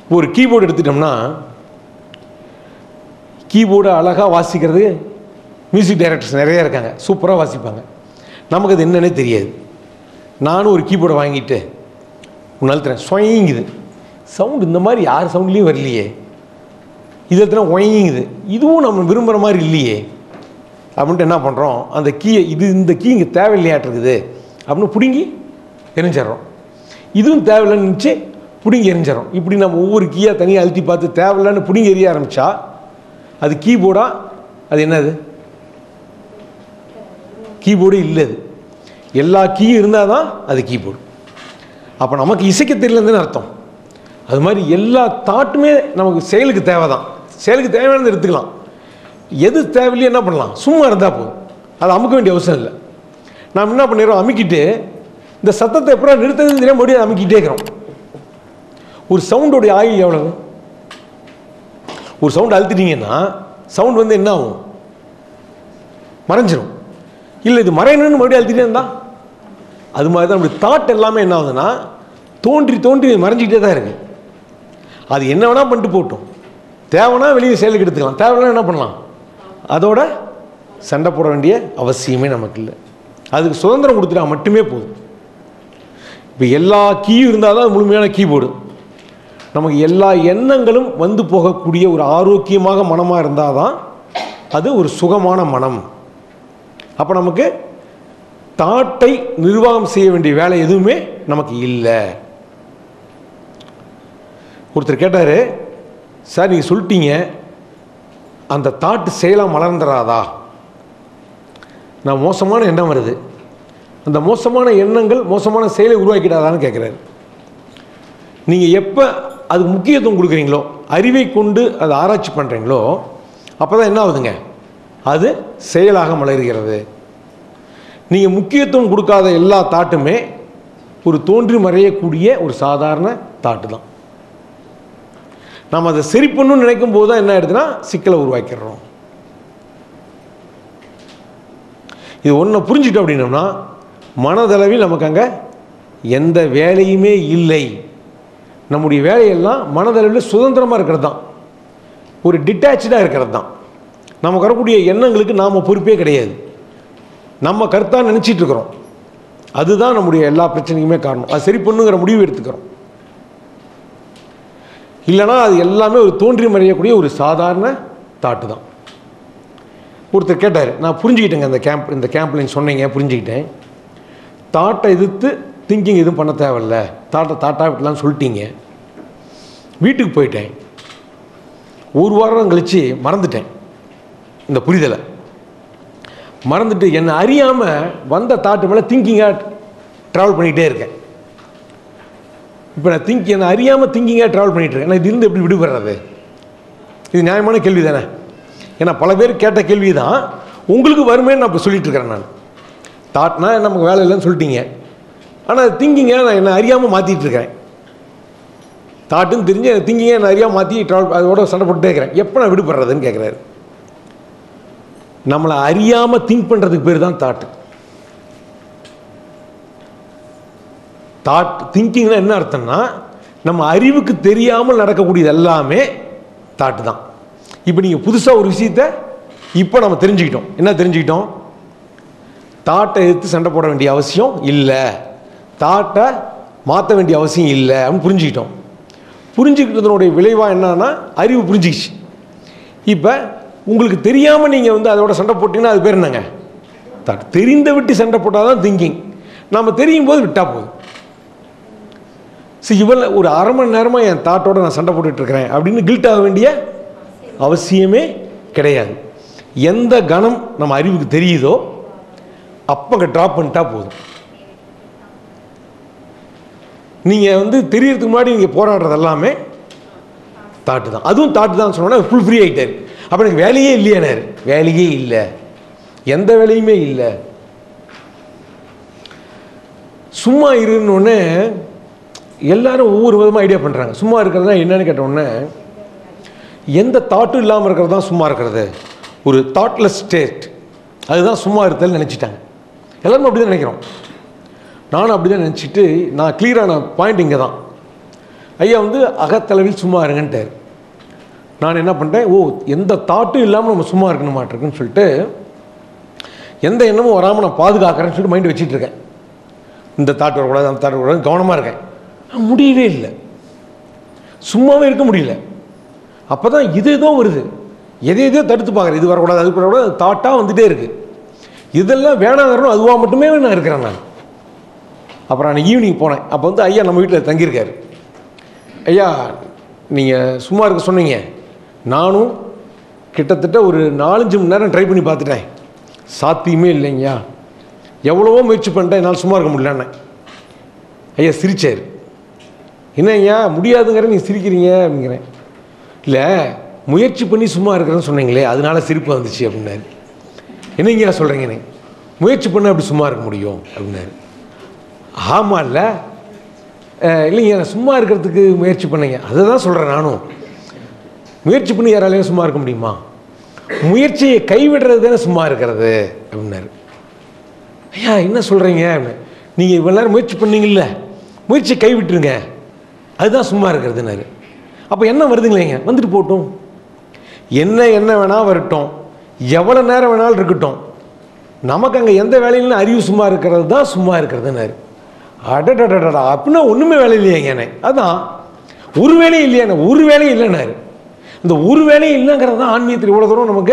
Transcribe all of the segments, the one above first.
ஒரு கீபோர்டு எடுத்துட்டோம்னா கீபோர்டு அழகாக வாசிக்கிறது மியூசிக் டைரக்டர்ஸ் நிறைய இருக்காங்க சூப்பராக வாசிப்பாங்க நமக்கு அது என்னன்னே தெரியாது நானும் ஒரு கீபோர்டை வாங்கிட்டு ஒரு நாள் தரேன் ஸ்வயங்குது சவுண்டு இந்த மாதிரி யார் சவுண்ட்லேயும் வரலையே இது எத்தனை ஒயங்குது இதுவும் நம்ம விரும்புகிற மாதிரி இல்லையே அப்படின்ட்டு என்ன பண்ணுறோம் அந்த கீயை இது இந்த கீ இங்கே தேவையில்லையாட்டிருக்குது அப்படின்னு பிடுங்கி எரிஞ்சிட்றோம் இதுவும் தேவையில்லைன்னு நினச்சி பிடுங்கி எரிஞ்சிடறோம் இப்படி நம்ம ஒவ்வொரு கீயாக தனியாக அழுத்தி பார்த்து தேவையில்லைன்னு பிடுங்கி எரிய ஆரம்பித்தா அது கீபோர்டா அது என்னது கீபோர்டு இல்லை அது எல்லா கீயும் இருந்தால் தான் அது கீபோர்டு அப்போ நமக்கு இசைக்க தெரியலன்னு அர்த்தம் அது மாதிரி எல்லா தாட்டுமே நமக்கு செயலுக்கு தேவை தான் செயலுக்கு தேவையானது எடுத்துக்கலாம் எது தேவையில்லையோ என்ன பண்ணலாம் சும்மா இருந்தால் போதும் அதை அமுக்க வேண்டிய அவசியம் இல்லை நாம் என்ன பண்ணிடுறோம் அமுக்கிட்டு இந்த சத்தத்தை எப்படா நிறுத்துறதுன்னு தெரியாம மறுபடியும் அமுக்கிட்டே இருக்கிறோம் ஒரு சவுண்டோடைய ஆயுள் எவ்வளவு ஒரு சவுண்ட் அழுத்திட்டீங்கன்னா சவுண்ட் வந்து என்ன ஆகும் மறைஞ்சிரும் இல்லை இது மறையணும்னு மறுபடியும் அழுத்திட்டே இருந்தா அது மாதிரி தான் நம்மளுடைய தாட் எல்லாமே என்ன ஆகுதுன்னா தோன்றி தோன்றி மறைஞ்சிக்கிட்டே தான் இருக்கு அது என்ன வேணால் பண்ணிட்டு போகட்டும் தேவைன்னா வெளியே செயலுக்கு எடுத்துக்கலாம் தேவைன்னா என்ன பண்ணலாம் அதோட சண்டை போட வேண்டிய அவசியமே நமக்கு இல்லை அதுக்கு சுதந்திரம் கொடுத்துட்டா மட்டுமே போதும் இப்போ எல்லா கீயும் இருந்தால் தான் முழுமையான கீபோர்டு நமக்கு எல்லா எண்ணங்களும் வந்து போகக்கூடிய ஒரு ஆரோக்கியமாக மனமாக இருந்தால் தான் அது ஒரு சுகமான மனம் அப்போ நமக்கு தாட்டை நிர்வாகம் செய்ய வேண்டிய வேலை எதுவுமே நமக்கு இல்லை ஒருத்தர் கேட்டார் சார் நீங்கள் சொல்லிட்டீங்க அந்த தாட்டு செயலாக மலர்ந்துடாதா நான் மோசமான எண்ணம் வருது அந்த மோசமான எண்ணங்கள் மோசமான செயலை உருவாக்கிடாதான்னு கேட்குறாரு நீங்கள் எப்போ அதுக்கு முக்கியத்துவம் கொடுக்குறீங்களோ அறிவை கொண்டு அதை ஆராய்ச்சி பண்ணுறீங்களோ அப்போ தான் என்ன ஆகுதுங்க அது செயலாக மலர்கிறது நீங்கள் முக்கியத்துவம் கொடுக்காத எல்லா தாட்டுமே ஒரு தோன்றி மறையக்கூடிய ஒரு சாதாரண தாட்டு தான் நாம் அதை சரி பண்ணணும்னு நினைக்கும் போது தான் என்ன ஆயிடுதுன்னா சிக்கலை உருவாக்கிடுறோம் இது ஒன்றை புரிஞ்சுட்டோம் அப்படின்னோம்னா மனதளவில் நமக்கு அங்கே எந்த வேலையுமே இல்லை நம்முடைய வேலையெல்லாம் மனதளவில் சுதந்திரமாக இருக்கிறது தான் ஒரு டிட்டாச்சாக இருக்கிறது தான் நமக்கு வரக்கூடிய எண்ணங்களுக்கு நாம் பொறுப்பே கிடையாது நம்ம கருத்தாக நினச்சிட்டு இருக்கிறோம் அதுதான் நம்முடைய எல்லா பிரச்சனைக்குமே காரணம் அது சரி பண்ணுங்கிற முடிவு எடுத்துக்கிறோம் இல்லைனா அது எல்லாமே ஒரு தோன்றி மறையக்கூடிய ஒரு சாதாரண தாட்டு தான் ஒருத்தர் கேட்டார் நான் புரிஞ்சுக்கிட்டேங்க இந்த கேம்ப் இந்த கேம்பில் நீங்கள் சொன்னீங்க புரிஞ்சுக்கிட்டேன் தாட்டை எதிர்த்து திங்கிங் எதுவும் பண்ண தேவையில்ல தாட்டை தாட்டாக விட்டலாம்னு சொல்லிட்டீங்க வீட்டுக்கு போயிட்டேன் ஒரு வாரம் கழித்து மறந்துட்டேன் இந்த புரிதலை மறந்துட்டு என்னை அறியாமல் வந்த தாட்டு மேலே திங்கிங்காக ட்ராவல் பண்ணிக்கிட்டே இருக்கேன் இப்போ நான் திங்க் என்னை அறியாமல் திங்கிங்காக ட்ராவல் பண்ணிகிட்டு இருக்கேன் நான் இதுலேருந்து எப்படி விடுபடுறது இது நியாயமான கேள்வி தானே ஏன்னா பல பேர் கேட்ட கேள்வி தான் உங்களுக்கு வருமேன்னு நான் இப்போ சொல்லிட்டு இருக்கிறேன் நான் தாட்னா நமக்கு வேலை இல்லைன்னு சொல்லிட்டீங்க ஆனால் திங்கிங்கை நான் என்னை அறியாமல் மாற்றிட்டு இருக்கிறேன் தாட்டுன்னு தெரிஞ்சு திங்கிங்கை என்னை அறியாமல் மாற்றி ட்ராவல் அதோட சண்டை போட்டுட்டே இருக்கிறேன் எப்போ நான் விடுபடுறதுன்னு கேட்குறாரு நம்மளை அறியாமல் திங்க் பண்ணுறதுக்கு பேர் தான் தாட்டு தாட் திங்கிங்னா என்ன அர்த்தம்னா நம்ம அறிவுக்கு தெரியாமல் நடக்கக்கூடியது எல்லாமே தாட்டு தான் இப்போ நீங்கள் புதுசாக ஒரு விஷயத்த இப்போ நம்ம தெரிஞ்சுக்கிட்டோம் என்ன தெரிஞ்சுக்கிட்டோம் தாட்டை எதிர்த்து சண்டை போட வேண்டிய அவசியம் இல்லை தாட்டை மாற்ற வேண்டிய அவசியம் இல்லை அப்படின்னு புரிஞ்சுக்கிட்டோம் புரிஞ்சுக்கிட்டதனுடைய விளைவாக என்னன்னா அறிவு புரிஞ்சுக்கிச்சு இப்போ உங்களுக்கு தெரியாமல் நீங்கள் வந்து அதோட சண்டை போட்டிங்கன்னா அது பேர் என்னங்க தாட் தெரிந்த விட்டு சண்டை போட்டால் தான் திங்கிங் நம்ம தெரியும் போது விட்டால் போதும் சரி இவள ஒரு அரை மணி நேரமாக என் தாட்டோட நான் சண்டை போட்டுட்டு இருக்கிறேன் அப்படின்னு கில்ட் ஆக வேண்டிய அவசியமே கிடையாது எந்த கணம் நம்ம அறிவுக்கு தெரியுதோ அப்போ அங்கே ட்ராப் பண்ணிட்டா போதும் நீங்கள் வந்து தெரியறதுக்கு முன்னாடி நீங்கள் போராடுறது எல்லாமே தாட்டு தான் அதுவும் தாட்டு தான் சொன்னோன்னா ஃபுல் ஃப்ரீ ஆகிட்டார் அப்போ எனக்கு வேலையே இல்லையானார் வேலையே இல்லை எந்த வேலையுமே இல்லை சும்மா இருன்னொன்னே எல்லாரும் ஒவ்வொரு விதமாக ஐடியா பண்ணுறாங்க சும்மா இருக்கிறதுனா என்னன்னு கேட்டோடனே எந்த தாட்டும் இல்லாமல் இருக்கிறது தான் சும்மா இருக்கிறது ஒரு தாட்லெஸ் ஸ்டேட் அதுதான் சும்மா இருத்தல் நினச்சிட்டாங்க எல்லாரும் அப்படி தான் நினைக்கிறோம் நானும் அப்படி தான் நினச்சிட்டு நான் கிளியரான பாயிண்ட் இங்கே தான் ஐயா வந்து அகத்தளவில் சும்மா இருங்கன்ட்டார் நான் என்ன பண்ணிட்டேன் ஓ எந்த தாட்டும் இல்லாமல் நம்ம சும்மா இருக்கணும் மாட்டிருக்குன்னு சொல்லிட்டு எந்த எண்ணமும் வராமல் நான் பாதுகாக்கிறேன்னு சொல்லிட்டு மைண்ட் வச்சிட்டு இருக்கேன் இந்த தாட் வரக்கூடாது அந்த தாட் வரக்கூடாது கவனமாக இருக்கேன் ஆனா, முடியவே இல்லை சும்மாவே இருக்க முடியல அப்போ தான் இது ஏதோ வருது எதை எதையோ தடுத்து பார்க்குறேன் இது வரக்கூடாது அது வரக்கூடாது தாட்டாக வந்துட்டே இருக்குது இதெல்லாம் வேணாங்கிறனும் அதுவாக மட்டுமே நான் இருக்கிறேன் நான் அப்புறம் நான் ஈவினிங் போனேன் அப்போ வந்து ஐயா நம்ம வீட்டில் தங்கியிருக்காரு ஐயா நீங்கள் சும்மா இருக்க சொன்னீங்க நானும் கிட்டத்தட்ட ஒரு நாலஞ்சு மணி நேரம் ட்ரை பண்ணி பார்த்துட்டேன் சாத்தியமே இல்லைங்கய்யா எவ்வளவோ முயற்சி பண்ணிட்டேன் என்னால் சும்மா இருக்க முடியலன்னு ஐயா சிரிச்சார் என்ன ஐயா முடியாதுங்கிற நீ சிரிக்கிறீங்க அப்படிங்கிறேன் இல்லை முயற்சி பண்ணி சும்மா இருக்கிறேன்னு சொன்னீங்களே அதனால சிரிப்பு வந்துச்சு அப்படின்னாரு என்னங்கய்யா சொல்கிறீங்கன்னு முயற்சி பண்ண அப்படி சும்மா இருக்க முடியும் அப்படின்னாரு ஆமாம் இல்லை இல்லைங்க நான் சும்மா இருக்கிறதுக்கு முயற்சி பண்ணீங்க அதை தான் சொல்கிறேன் நானும் முயற்சி பண்ணி யாராலையும் சும்மா இருக்க முடியுமா முயற்சியை கைவிடுறது தானே சும்மா இருக்கிறது அப்படின்னாரு ஐயா என்ன சொல்கிறீங்க நீங்கள் இவ்வளோ நேரம் முயற்சி பண்ணீங்கல்ல முயற்சியை கைவிட்டுருங்க அதுதான் சும்மா இருக்கிறதுனாரு அப்போ என்ன வருதுங்களேங்க வந்துட்டு போட்டும் என்ன என்ன வேணால் வரட்டும் எவ்வளோ நேரம் வேணாலும் இருக்கட்டும் நமக்கு அங்கே எந்த வேலையிலும் அறிவு சும்மா இருக்கிறது தான் சும்மா இருக்கிறதுனாரு அடடடடா அப்படின்னா ஒன்றுமே வேலை இல்லையேங்க எனக்கு அதான் ஒரு வேலையும் இல்லையாண்ணே ஒரு வேலையும் இல்லைன்னாரு இந்த ஒரு வேலையும் இல்லைங்கிறது தான் ஆன்மீகத்தில் இவ்வளோ தூரம் நமக்கு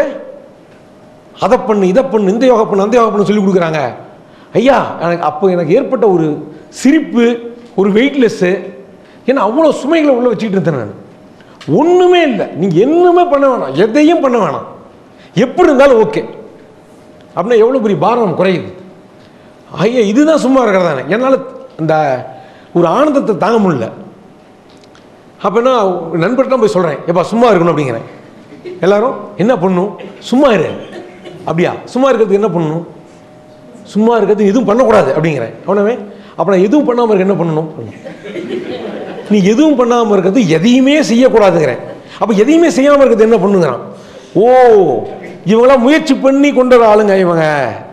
அதை பண்ணு இதை பண்ணு இந்த யோகா பண்ணு அந்த யோகா பண்ணு சொல்லி கொடுக்குறாங்க ஐயா எனக்கு அப்போ எனக்கு ஏற்பட்ட ஒரு சிரிப்பு ஒரு வெயிட்லெஸ்ஸு ஏன்னா அவ்வளோ சுமைகளை உள்ள வச்சுக்கிட்டு இருந்தேன் நான் ஒன்றுமே இல்லை நீங்கள் என்னமே பண்ண வேணாம் எதையும் பண்ண வேணாம் எப்படி இருந்தாலும் ஓகே அப்படின்னா எவ்வளோ பெரிய பாரம் குறையுது ஐயா இதுதான் சும்மா இருக்கிறதானே என்னால் இந்த ஒரு ஆனந்தத்தை தாங்க முடியல அப்போ என்ன நண்பர்கிட்ட போய் சொல்கிறேன் எப்பா சும்மா இருக்கணும் அப்படிங்கிறேன் எல்லாரும் என்ன பண்ணணும் சும்மா இரு அப்படியா சும்மா இருக்கிறதுக்கு என்ன பண்ணணும் சும்மா இருக்கிறது எதுவும் பண்ணக்கூடாது அப்படிங்கிறேன் அவனவே அப்போ நான் எதுவும் பண்ணாமல் இருக்க என்ன பண்ணணும் நீ எதுவும் பண்ணாமல் இருக்கிறது எதையுமே செய்யக்கூடாதுங்கிறேன் அப்போ எதையுமே செய்யாமல் இருக்கிறது என்ன பண்ணுங்கிறான் ஓ இவங்களாம் முயற்சி பண்ணி கொண்டு வர ஆளுங்க இவங்க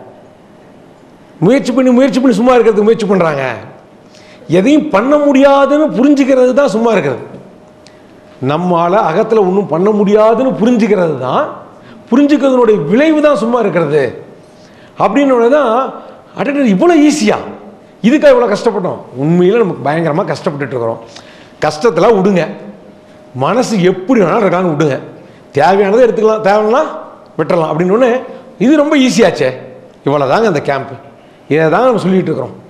முயற்சி பண்ணி முயற்சி பண்ணி சும்மா இருக்கிறதுக்கு முயற்சி பண்ணுறாங்க எதையும் பண்ண முடியாதுன்னு புரிஞ்சுக்கிறது தான் சும்மா இருக்கிறது நம்மால் அகத்தில் ஒன்றும் பண்ண முடியாதுன்னு புரிஞ்சுக்கிறது தான் புரிஞ்சுக்கிறதுனுடைய விளைவு தான் சும்மா இருக்கிறது அப்படின்னு தான் அடடே இவ்வளோ ஈஸியா இதுக்காக இவ்வளோ கஷ்டப்பட்டோம் உண்மையில் நமக்கு பயங்கரமாக கஷ்டப்பட்டுட்டு இருக்கிறோம் கஷ்டத்தில் விடுங்க மனசு எப்படி வேணாலும் இருக்கான்னு விடுங்க தேவையானதை எடுத்துக்கலாம் தேவைன்னா விட்டுறலாம் அப்படின்னு ஒன்று இது ரொம்ப ஈஸியாச்சே இவ்வளோ தாங்க அந்த கேம்ப்பு இதை தாங்க நம்ம சொல்லிகிட்டு இருக்கிறோம்